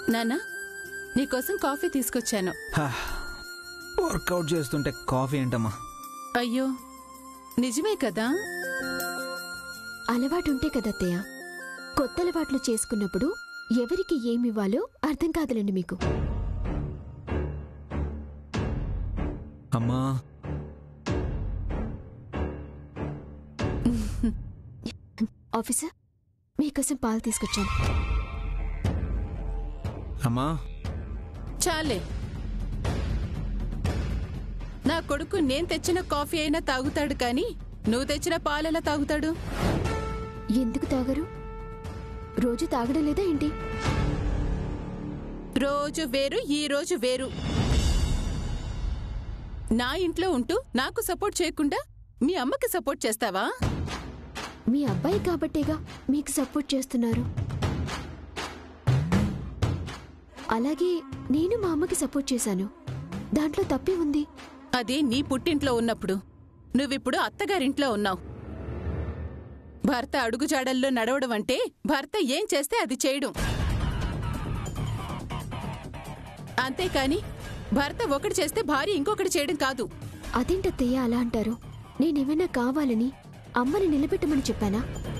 నానా నీకోసం కాఫీ తీసుకొచ్చాను వర్కౌట్ చేస్తుంటే కాఫీ ఏంటమ్మా అయ్యో నిజమే కదా అలవాటుంటే కదత్తయ్య కొత్త అలవాట్లు చేసుకున్నప్పుడు ఎవరికి ఏమివ్వాలో అర్థం కాదులండి మీకు అమ్మా ఆఫీసర్ మీకోసం పాలు తీసుకొచ్చాను అమ్మా చాలే నా కొడుకు నేను తెచ్చిన కాఫీ అయినా తాగుతాడు కానీ నువ్వు తెచ్చిన పాలెలా తాగుతాడు ఎందుకు తాగరు రోజు తాగడం లేదా ఏంటి రోజు వేరు ఈ రోజు వేరు నా ఇంట్లో ఉంటూ నాకు సపోర్ట్ చేయకుండా మీ అమ్మకి సపోర్ట్ చేస్తావా మీ అబ్బాయి కాబట్టేగా మీకు సపోర్ట్ చేస్తున్నారు అలాగే నేను మా అమ్మకి సపోర్ట్ చేశాను దాంట్లో తప్పే ఉంది అది నీ పుట్టింట్లో ఉన్నప్పుడు నువ్విప్పుడు అత్తగారింట్లో ఉన్నావు భర్త అడుగుజాడల్లో నడవడం అంటే భర్త ఏం చేస్తే అది చేయడం అంతేకాని భర్త ఒకటి చేస్తే భార్య ఇంకొకటి చేయడం కాదు అదేంటత్తయ్య అలా అంటారు నేనేమైనా కావాలని అమ్మని నిలబెట్టమని చెప్పానా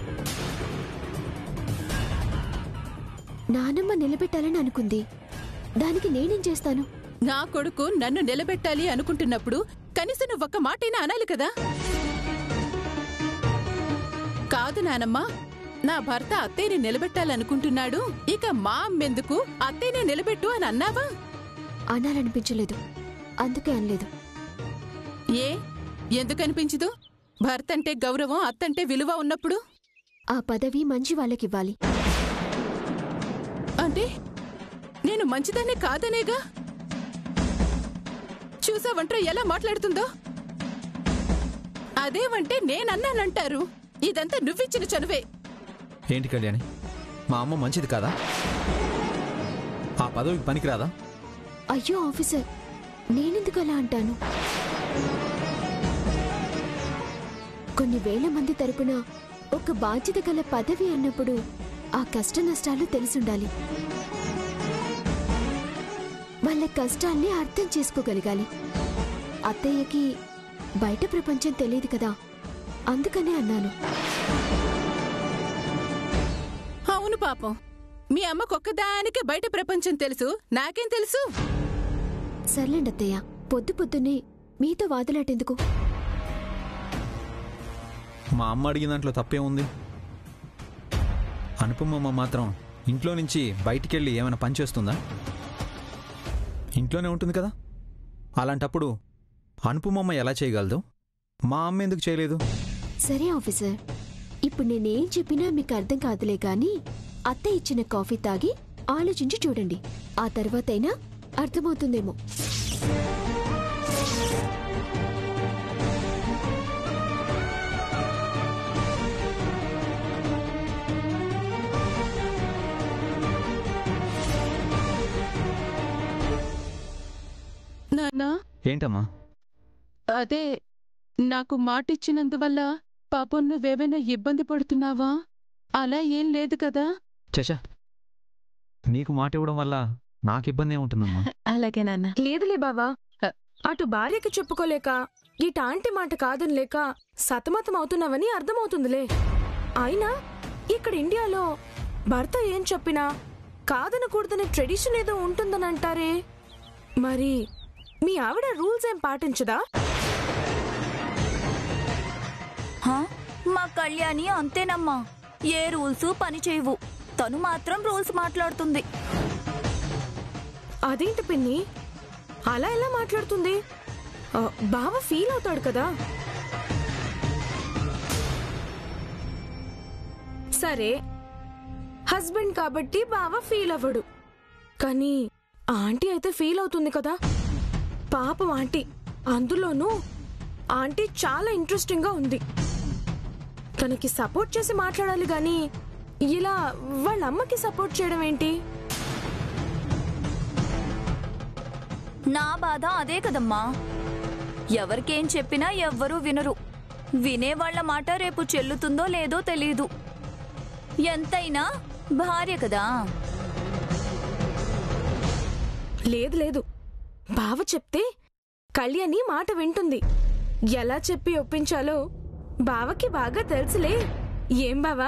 నానమ్మ నిలబెట్టాలని అనుకుంది దానికి నేనేం చేస్తాను నా కొడుకు నన్ను నిలబెట్టాలి అనుకుంటున్నప్పుడు కనీసం నువ్వు ఒక్క మాటైనా అనాలి కదా కాదు నానమ్మా నా భర్త అత్తయ్యని నిలబెట్టాలనుకుంటున్నాడు ఇక మా అమ్మెందుకు అత్తయ్యనే నిలబెట్టు అని అన్నావా అనాలనిపించలేదు అందుకే అనలేదు ఏ ఎందుకనిపించదు భర్త అంటే గౌరవం అత్తంటే విలువ ఉన్నప్పుడు ఆ పదవి మంచి వాళ్ళకివ్వాలి అంటే నేను మంచిదాన్నే కాదనేగా చూసావంట్రా ఎలా మాట్లాడుతుందో అదేవంటే నేనన్నానంటారు ఇదంతా నువ్విచ్చిన చనువే ఏంటి కళ్యాణి మా అమ్మ మంచిది కాదా ఆ పదవికి పనికిరాదా అయ్యో ఆఫీసర్ నేనెందుకు అలా అంటాను కొన్ని వేల మంది తరపున ఒక బాధ్యత గల పదవి అన్నప్పుడు ఆ కష్ట నష్టాలు తెలిసుండాలి వాళ్ళ కష్టాల్ని అర్థం చేసుకోగలగాలి అత్తయ్యకి బయట ప్రపంచం తెలియదు కదా అందుకనే అన్నాను అవును పాపం మీ అమ్మకొక్కదానికే బయట ప్రపంచం తెలుసు నాకేం తెలుసు సర్లేండి అత్తయ్య పొద్దు పొద్దున్నే మీతో వాదులాటెందుకు మా అమ్మ అడిగిన దాంట్లో తప్పే ఉంది అనుపమమ్మ మాత్రం ఇంట్లో నుంచి బయటికెళ్ళి ఏమైనా పని చేస్తుందా ఇంట్లోనే ఉంటుంది కదా అలాంటప్పుడు అనుపమమ్మ ఎలా చేయగలదు మా అమ్మ ఎందుకు చేయలేదు సరే ఆఫీసర్ ఇప్పుడు నేనేం చెప్పినా మీకు అర్థం కాదులే కానీ అత్త ఇచ్చిన కాఫీ తాగి ఆలోచించి చూడండి ఆ తర్వాతైనా అర్థమవుతుందేమో నాన్నా ఏంటమ్మా అదే నాకు మాటిచ్చినందువల్ల పాపం నువ్వేమైనా ఇబ్బంది పడుతున్నావా అలా ఏం లేదు కదా చచా నీకు మాట ఇవ్వడం వల్ల నాకు ఇబ్బంది ఏముంటుందమ్మా అలాగే నాన్న లేదులే బావా హ. అటు భార్యకి చెప్పుకోలేక ఇటాంటి మాట కాదని లేక సతమతం అవుతున్నావని అర్థమవుతుందిలే అయినా ఇక్కడ ఇండియాలో భర్త ఏం చెప్పినా కాదనకూడదనే ట్రెడిషన్ ఏదో ఉంటుందని అంటారే మరి మీ ఆవిడ రూల్స్ ఏం పాటించదా హా? మా కళ్యాణి అంతేనమ్మా ఏ రూల్స్ పని చేయవు తను మాత్రం రూల్స్ మాట్లాడుతుంది అదేంటి పిన్ని అలా ఎలా మాట్లాడుతుంది ఆ, బావ ఫీల్ అవుతాడు కదా సరే హస్బెండ్ కాబట్టి బావ ఫీల్ అవ్వడు కానీ ఆంటీ అయితే ఫీల్ అవుతుంది కదా పాపం ఆంటీ అందులోనూ ఆంటీ చాలా ఇంట్రెస్టింగ్ గా ఉంది తనకి సపోర్ట్ చేసి మాట్లాడాలి గాని ఇలా వాళ్ళ అమ్మకి సపోర్ట్ చేయడం ఏంటి నా బాధ అదే కదమ్మా ఎవరికేం చెప్పినా ఎవ్వరూ వినరు వినేవాళ్ల మాట రేపు చెల్లుతుందో లేదో తెలీదు ఎంతైనా భార్య కదా లేదు లేదు బావ చెప్తే కళ్యాణి మాట వింటుంది ఎలా చెప్పి ఒప్పించాలో బావకి బాగా తెలుసులే ఏం బావా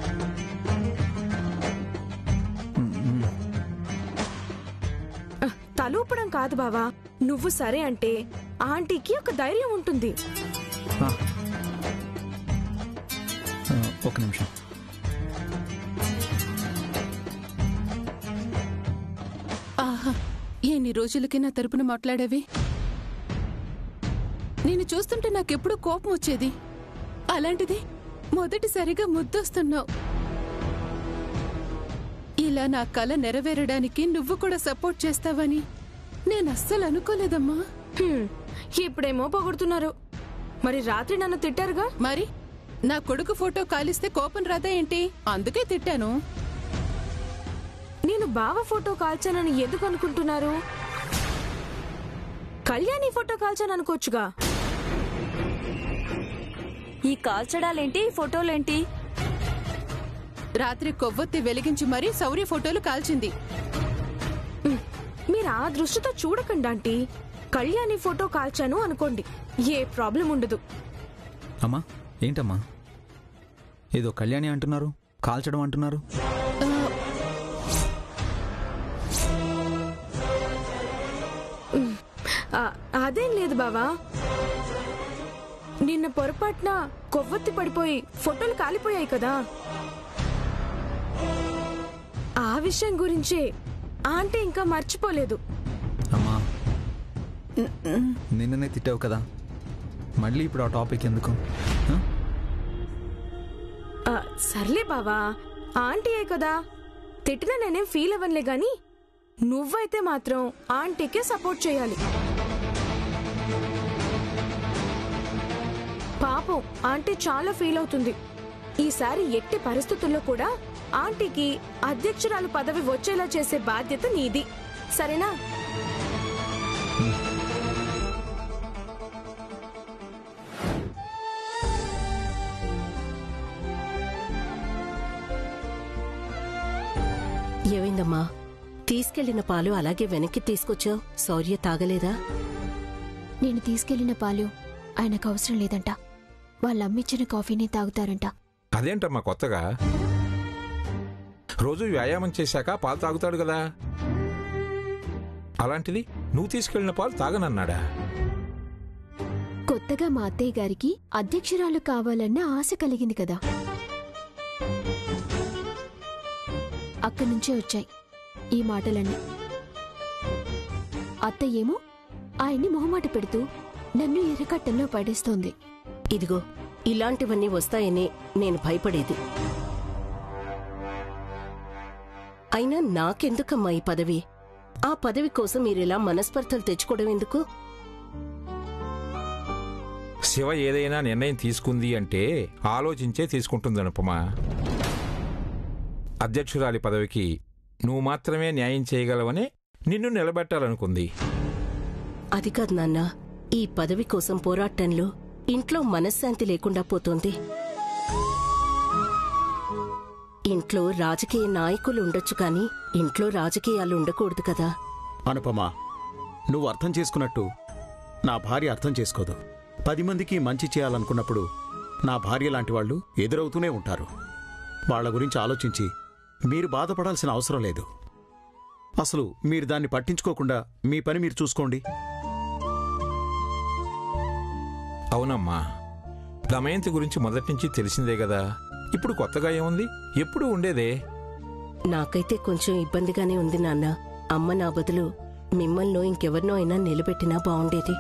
అహ్, తలూపడం కాదు బావా నువ్వు సరే అంటే ఆంటీకి ఒక ధైర్యం ఉంటుంది ఆ. ఆ, ఒక నిమిషం ఆహా ఎన్ని రోజులకి నా తరపున మాట్లాడావి నేను చూస్తుంటే నాకెప్పుడు కోపం వచ్చేది అలాంటిది మొదటిసారిగా ముద్దొస్తున్నావు ఇలా నా కల నెరవేరడానికి నువ్వు కూడా సపోర్ట్ చేస్తావని నేను అస్సలు అనుకోలేదమ్మా హ్మ్, ఇప్పుడేమో పొగుడుతున్నారు మరి రాత్రి నన్ను తిట్టారుగా మరి నా కొడుకు ఫోటో కాలిస్తే కోపం రాదా ఏంటి అందుకే తిట్టాను నేను బావ ఫోటో కాల్చానని ఎందుకు అనుకుంటున్నారు కళ్యాణి ఫోటో కాల్చాను అనుకోవచ్చుగా ఈ కాల్చడాలేంటి ఈ ఫోటోలేంటి రాత్రి కొవ్వొత్తి వెలిగించి మరీ సౌర్య ఫోటోలు కాల్చింది ఉమ్, మీరు ఆ దృష్టితో చూడకండి ఆంటీ కళ్యాణి ఫోటో కాల్చాను అనుకోండి ఏ ప్రాబ్లం ఉండదు అమ్మా ఏంటమ్మా ఏదో కళ్యాణి అంటున్నారు కాల్చడం అంటున్నారు ఆ, అదేం లేదు బావా నిన్న పొరపాటున కొవ్వొత్తి పడిపోయి ఫోటోలు కాలిపోయాయి కదా ఆ విషయం గురించే ఆంటీ ఇంకా మర్చిపోలేదు అమ్మా నిన్ననే తిట్టావు కదా మళ్ళీ ఇప్పుడు ఆ టాపిక్ ఎందుకు ఆ? ఆ, సర్లే బావా ఆంటీయే కదా తిట్టినా నేనేం ఫీల్ అవ్వనులే గాని నువ్వైతే మాత్రం ఆంటీకే సపోర్ట్ చేయాలి పాపం ఆంటీ చాలా ఫీల్ అవుతుంది ఈసారి ఎట్టి పరిస్థితుల్లో కూడా ఆంటీకి అధ్యక్షురాలు పదవి వచ్చేలా చేసే బాధ్యత నీది సరేనా ఏమైందమ్మా తీసుకెళ్లిన పాలు అలాగే వెనక్కి తీసుకొచ్చావు శౌర్య తాగలేదా నేను తీసుకెళ్లిన పాలు ఆయనకు అవసరం లేదంట వాళ్ళు అమ్మిచ్చిన కాఫీనే తాగుతారంట అదేంటమ్మా కొత్తగా రోజు వ్యాయామం చేశాక పాలు తాగుతాడు కదా అలాంటిది నువ్వు తీసుకెళ్లిన పాలు తాగనన్నాడా కొత్తగా మా అత్తయ్య గారికి అధ్యక్షురాలు కావాలన్న ఆశ కలిగింది కదా అక్కడి నుంచే వచ్చాయి ఈ మాటలన్నీ అత్తయ్యేమో ఆయన్ని మొహమాట పెడుతూ నన్ను ఎర్రకట్టంలో పడేస్తోంది ఇదిగో ఇలాంటివన్నీ వస్తాయని నేను భయపడేది అయినా నాకెందుకమ్మా ఈ పదవి ఆ పదవి కోసం మీరిలా మనస్పర్ధలు తెచ్చుకోవడం ఎందుకు శివ ఏదైనా నిర్ణయం తీసుకుంది అంటే ఆలోచించే తీసుకుంటుంది అనుపమా అధ్యక్షురాలి పదవికి నువ్వు మాత్రమే న్యాయం చేయగలవని నిన్ను నిలబెట్టాలనుకుంది అది కాదు నాన్న ఈ పదవి కోసం పోరాటంలో ఇంట్లో మనశ్శాంతి లేకుండా పోతోంది ఇంట్లో రాజకీయ నాయకులు ఉండొచ్చు కానీ ఇంట్లో రాజకీయాలు ఉండకూడదు కదా అనుపమా నువ్వు అర్థం చేసుకున్నట్టు నా భార్య అర్థం చేసుకోదు పది మందికి మంచి చేయాలనుకున్నప్పుడు నా భార్య లాంటి వాళ్ళు ఎదురవుతూనే ఉంటారు వాళ్ళ గురించి ఆలోచించి మీరు బాధపడాల్సిన అవసరం లేదు అసలు మీరు దాన్ని పట్టించుకోకుండా మీ పని మీరు చూసుకోండి అవునమ్మా దమయంతి గురించి మొదటి నుంచి తెలిసిందే కదా ఇప్పుడు కొత్తగా ఏముంది ఎప్పుడు ఉండేదే నాకైతే కొంచెం ఇబ్బందిగానే ఉంది నాన్న అమ్మ నా బదులు మిమ్మల్నో ఇంకెవరినో అయినా నిలబెట్టినా బాగుండేది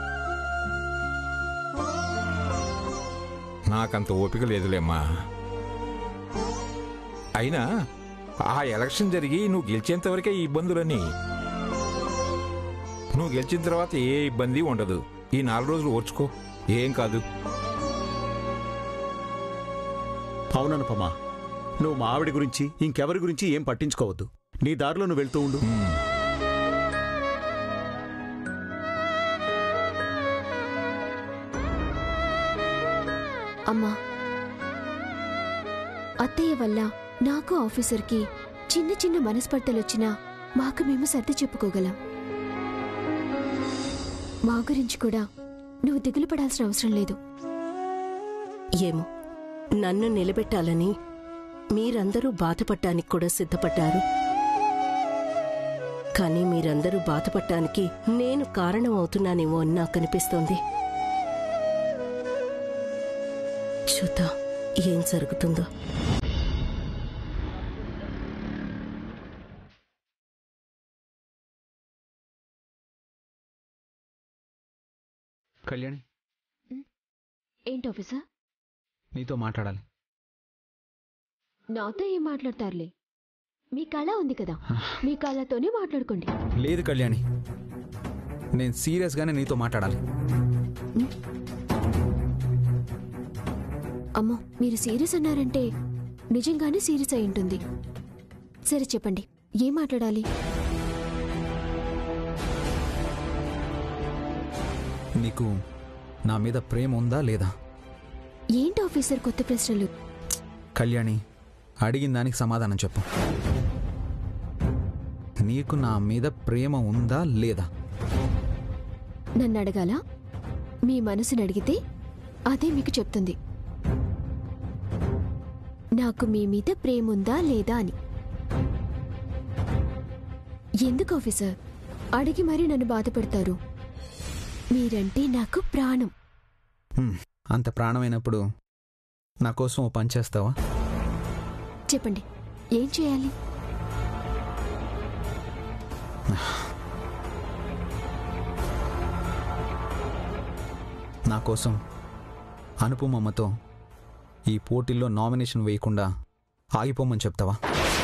నాకంత ఓపిక లేదులేమ్మా అయినా ఆ ఎలక్షన్ జరిగి నువ్వు గెలిచేంత వరకే ఈ ఇబ్బందులని నువ్వు గెలిచిన తర్వాత ఏ ఇబ్బంది ఉండదు ఈ నాలుగు రోజులు ఓర్చుకో ఏం కాదు అవుననుపమా నువ్వు మా ఆవిడ గురించి ఇంకెవరి గురించి ఏం పట్టించుకోవద్దు నీ దారిలో నువ్వు వెళ్తూ ఉండు ఉమ్. అమ్మా అత్తయ్య వల్ల నాకు ఆఫీసర్కి చిన్న చిన్న మనస్పర్ధలొచ్చినా మాకు మేము సర్ది చెప్పుకోగలం మా గురించి కూడా నువ్వు దిగులు పడాల్సిన అవసరం లేదు ఏమో నన్ను నిలబెట్టాలని మీరందరూ బాధపడటానికి కూడా సిద్ధపడ్డారు కానీ మీరందరూ బాధపడటానికి నేను కారణం అవుతున్నానేమో అని నాకు అనిపిస్తోంది చూద్దాం ఏం జరుగుతుందో కళ్యాణి ఏంటి ఆఫీసర్ నీతో మాట్లాడాలి నాతో ఏం మాట్లాడతారులే మీ కళ ఉంది కదా మీ కళతోనే మాట్లాడుకోండి లేదు కళ్యాణి నేను సీరియస్గానే నీతో మాట్లాడాలి అమ్మో మీరు సీరియస్ అన్నారంటే నిజంగానే సీరియస్ అయి ఉంటుంది సరే చెప్పండి ఏం మాట్లాడాలి నీకు నా మీద ప్రేమ ఉందా లేదా ఏంటి ఆఫీసర్ కొత్త ప్రశ్నలు కళ్యాణి అడిగిన దానికి సమాధానం చెప్పు నీకు నా మీద ప్రేమ ఉందా లేదా నన్ను అడగాల మీ మనసుని అడిగితే అదే మీకు చెప్తుంది నాకు మీ మీద ప్రేమ ఉందా లేదా అని ఎందుకు ఆఫీసర్ అడిగి మరీ నన్ను బాధపెడతారు మీరంటే నాకు ప్రాణం హ్మ్, అంత ప్రాణమైనప్పుడు నా కోసం ఓ పని చేస్తావా చెప్పండి ఏం చేయాలి నా కోసం అనుపమమ్మతో ఈ పోటీల్లో నామినేషన్ వేయకుండా ఆగిపోమని చెప్తావా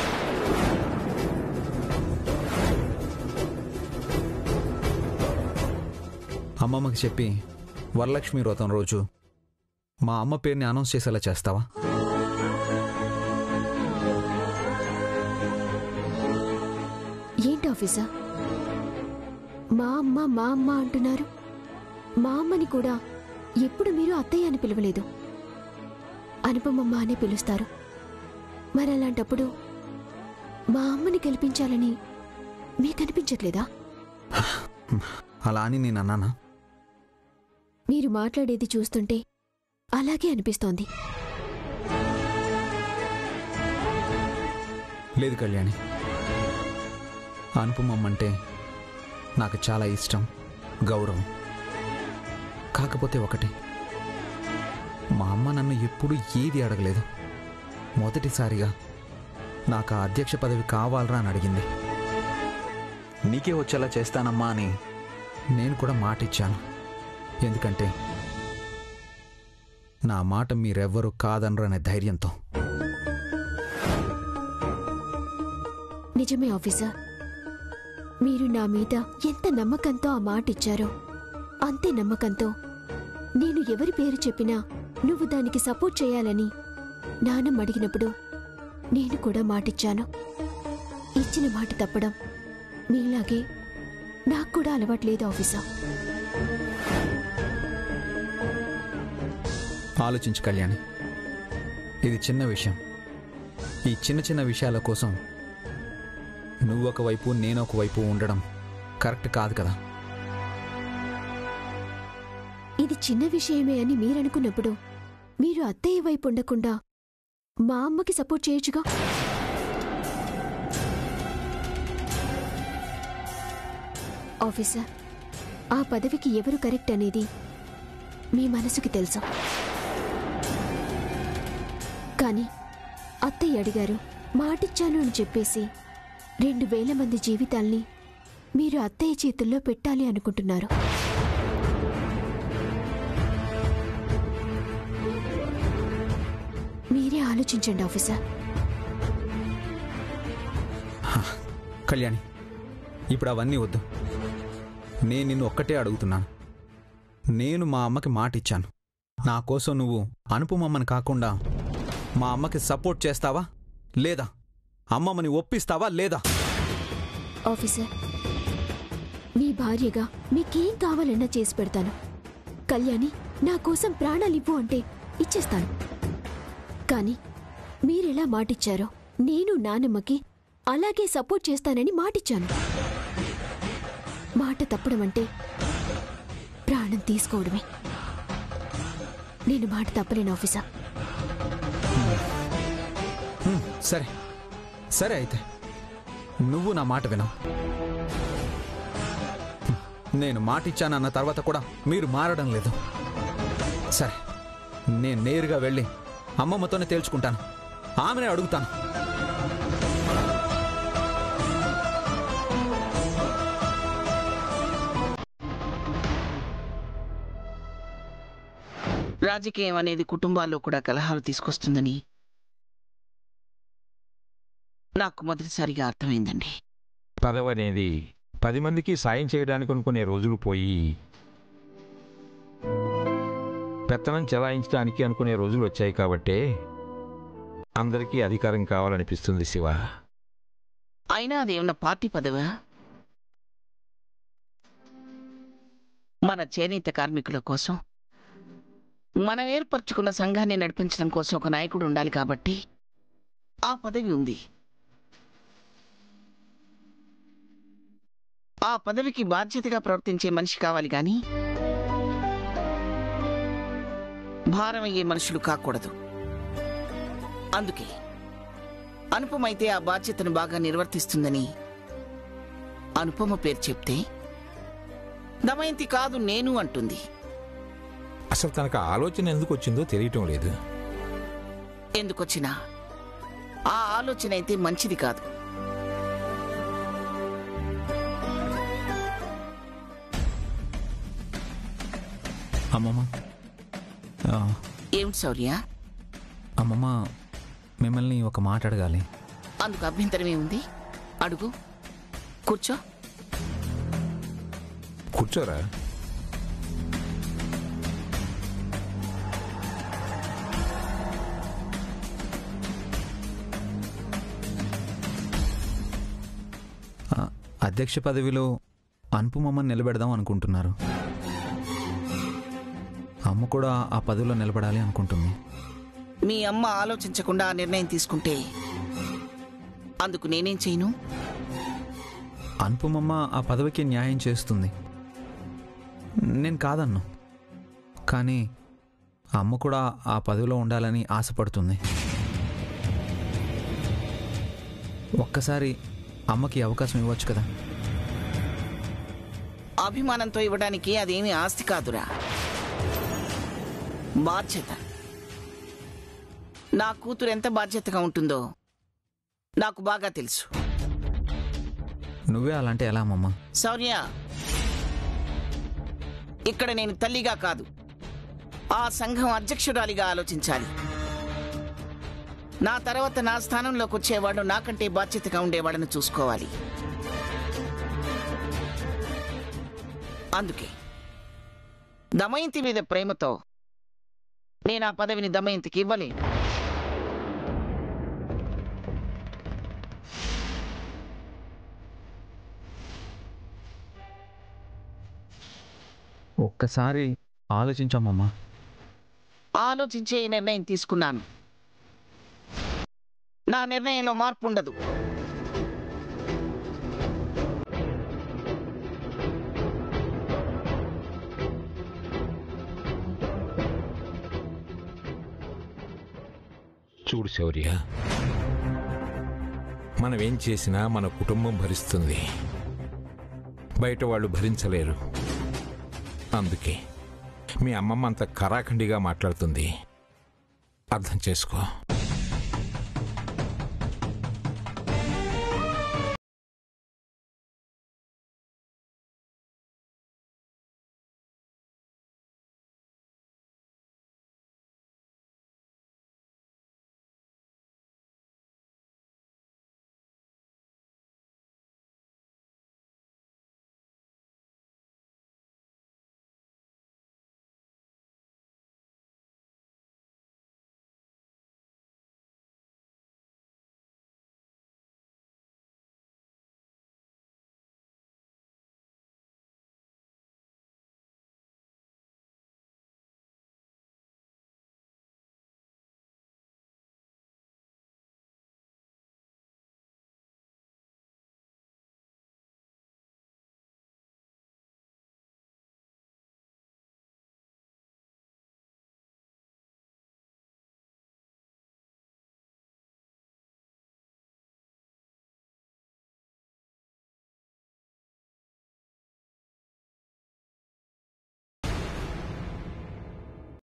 అమ్మమ్మకి చెప్పి వరలక్ష్మి వ్రతం రోజు మా అమ్మ పేరుని అనౌన్స్ చేసేలా చేస్తావా ఏంటి ఆఫీసర్ మా అమ్మ మా అమ్మ అంటున్నారు మా అమ్మని కూడా ఎప్పుడు మీరు అత్తయ్య అని పిలవలేదు అనుపమమ్మ అనే పిలుస్తారు మరి అలాంటప్పుడు మా అమ్మని గెలిపించాలని మీకు అనిపించట్లేదా అలా అని నేను అన్నానా మీరు మాట్లాడేది చూస్తుంటే అలాగే అనిపిస్తోంది లేదు కళ్యాణి అనుపమమ్మ అంటే నాకు చాలా ఇష్టం గౌరవం కాకపోతే ఒకటి మా అమ్మ నన్ను ఎప్పుడూ ఏది అడగలేదు మొదటిసారిగా నాకు ఆ అధ్యక్ష పదవి కావాలరా అని అడిగింది నీకే వచ్చేలా చేస్తానమ్మా అని నేను కూడా మాట ఇచ్చాను ఎందుకంటే నా మాట మీరెవ్వరూ కాదనరు అనే ధైర్యంతో నిజమే ఆఫీసర్ మీరు నా మీద ఎంత నమ్మకంతో ఆ మాట ఇచ్చారో అంతే నమ్మకంతో నేను ఎవరి పేరు చెప్పినా నువ్వు దానికి సపోర్ట్ చేయాలని నాన్నమ్మ అడిగినప్పుడు నేను కూడా మాటిచ్చాను ఇచ్చిన మాట తప్పడం మీలాగే నాకు కూడా అలవాట్లేదు ఆఫీసర్ ఆలోచించు కళ్యాణి ఇది చిన్న విషయం ఈ చిన్న చిన్న విషయాల కోసం నువ్వు ఒకవైపు నేను ఒకవైపు ఉండడం కరెక్ట్ కాదు కదా ఇది చిన్న విషయమే అని మీరనుకున్నప్పుడు మీరు అత్తయ్య వైపు ఉండకుండా మా అమ్మకి సపోర్ట్ చేయొచ్చుగా ఆఫీసర్ ఆ పదవికి ఎవరు కరెక్ట్ అనేది మీ మనసుకి తెలుసు కానీ అత్తయ్య అడిగారు మాటిచ్చాను అని చెప్పేసి రెండు వేల మంది జీవితాల్ని మీరు అత్తయ్య చేతుల్లో పెట్టాలి అనుకుంటున్నారు మీరే ఆలోచించండి ఆఫీసర్ కళ్యాణి ఇప్పుడు అవన్నీ వద్దు నేను నిన్ను ఒక్కటే అడుగుతున్నాను నేను మా అమ్మకి మాట ఇచ్చాను నా కోసం నువ్వు అనుపమమ్మని కాకుండా మా అమ్మకి సపోర్ట్ చేస్తావా లేదా అమ్మమ్మని ఒప్పిస్తావా లేదా ఆఫీసర్ మీ భార్యగా మీకేం కావాలన్నా చేసి పెడతాను కళ్యాణి నా కోసం ప్రాణాలివ్వు అంటే ఇచ్చేస్తాను కానీ మీరెలా మాటిచ్చారో నేను నానమ్మకి అలాగే సపోర్ట్ చేస్తానని మాటిచ్చాను మాట తప్పడం అంటే ప్రాణం తీసుకోవడమే నేను మాట తప్పలేను ఆఫీసర్ హ్మ్, సరే సరే అయితే నువ్వు నా మాట వినవు హ్మ్, నేను మాట ఇచ్చానన్న తర్వాత కూడా మీరు మారడం లేదు సరే నేను నేరుగా వెళ్ళి అమ్మమ్మతోనే తేల్చుకుంటాను ఆమెనే అడుగుతాను రాజకీయం అనేది కుటుంబాల్లో కూడా కలహాలు తీసుకొస్తుందని నాకు మొదటిసారిగా అర్థమైందండి పదవి అనేది పది మందికి సాయం చేయడానికి అనుకునే రోజులు పోయి పెత్తనం చెలాయించడానికి అనుకునే రోజులు వచ్చాయి కాబట్టే అందరికీ అధికారం కావాలనిపిస్తుంది శివ అయినా అదేమన్నా పార్టీ పదవా మన చేనేత కార్మికుల కోసం మనం ఏర్పరచుకున్న సంఘాన్ని నడిపించడం కోసం ఒక నాయకుడు ఉండాలి కాబట్టి ఆ పదవి ఉంది ఆ పదవికి బాధ్యతగా ప్రవర్తించే మనిషి కావాలి గాని భారం అయ్యే మనుషులు కాకూడదు అందుకే అనుపమైతే ఆ బాధ్యతను బాగా నిర్వర్తిస్తుందని అనుపమ పేరు చెప్తే దమయంతి కాదు నేను అంటుంది అసలు తనకు ఆ ఆలోచన ఎందుకు వచ్చిందో తెలియటం లేదు ఎందుకొచ్చినా ఆ ఆలోచన అయితే మంచిది కాదు అమ్మమ్మ ఆ, ఏమిటి శౌర్య అమ్మమ్మ మిమ్మల్ని ఒక మాట అడగాలి అందుకు అభ్యంతరం ఏముంది అడుగు కూర్చో కూర్చోరా ఆ, అధ్యక్ష పదవిలో అనుపమమ్మని నిలబెడదాం అనుకుంటున్నారు అమ్మ కూడా ఆ పదవిలో నిలబడాలి అనుకుంటుంది మీ అమ్మ ఆలోచించకుండా ఆ నిర్ణయం తీసుకుంటే అందుకు నేనేం చేయను అనుపమమ్మ ఆ పదవికి న్యాయం చేస్తుంది నేను కాదన్ను కానీ అమ్మ కూడా ఆ పదవిలో ఉండాలని ఆశపడుతుంది ఒక్కసారి అమ్మకి అవకాశం ఇవ్వచ్చు కదా అభిమానంతో ఇవ్వడానికి అదేమీ ఆస్తి కాదురా బాధ్యత నా కూతురు ఎంత బాధ్యతగా ఉంటుందో నాకు బాగా తెలుసు నువ్వే అలాంటే ఎలా అమ్మమ్మ శౌర్య ఇక్కడ నేను తల్లిగా కాదు ఆ సంఘం అధ్యక్షురాలిగా ఆలోచించాలి నా తర్వాత నా స్థానంలోకి వచ్చేవాడు నాకంటే బాధ్యతగా ఉండేవాడని చూసుకోవాలి అందుకే దమయంతి మీద ప్రేమతో నేను ఆ పదవిని దమయంతికి ఇవ్వలేను ఒక్కసారి ఆలోచించమ్మమ్మ ఆలోచించే ఈ నిర్ణయం తీసుకున్నాను నా నిర్ణయంలో మార్పు ఉండదు చూడు శౌర్య మనం ఏం చేసినా మన కుటుంబం భరిస్తుంది బయట వాళ్ళు భరించలేరు అందుకే మీ అమ్మమ్మ అంత కరాఖండిగా మాట్లాడుతుంది అర్థం చేసుకో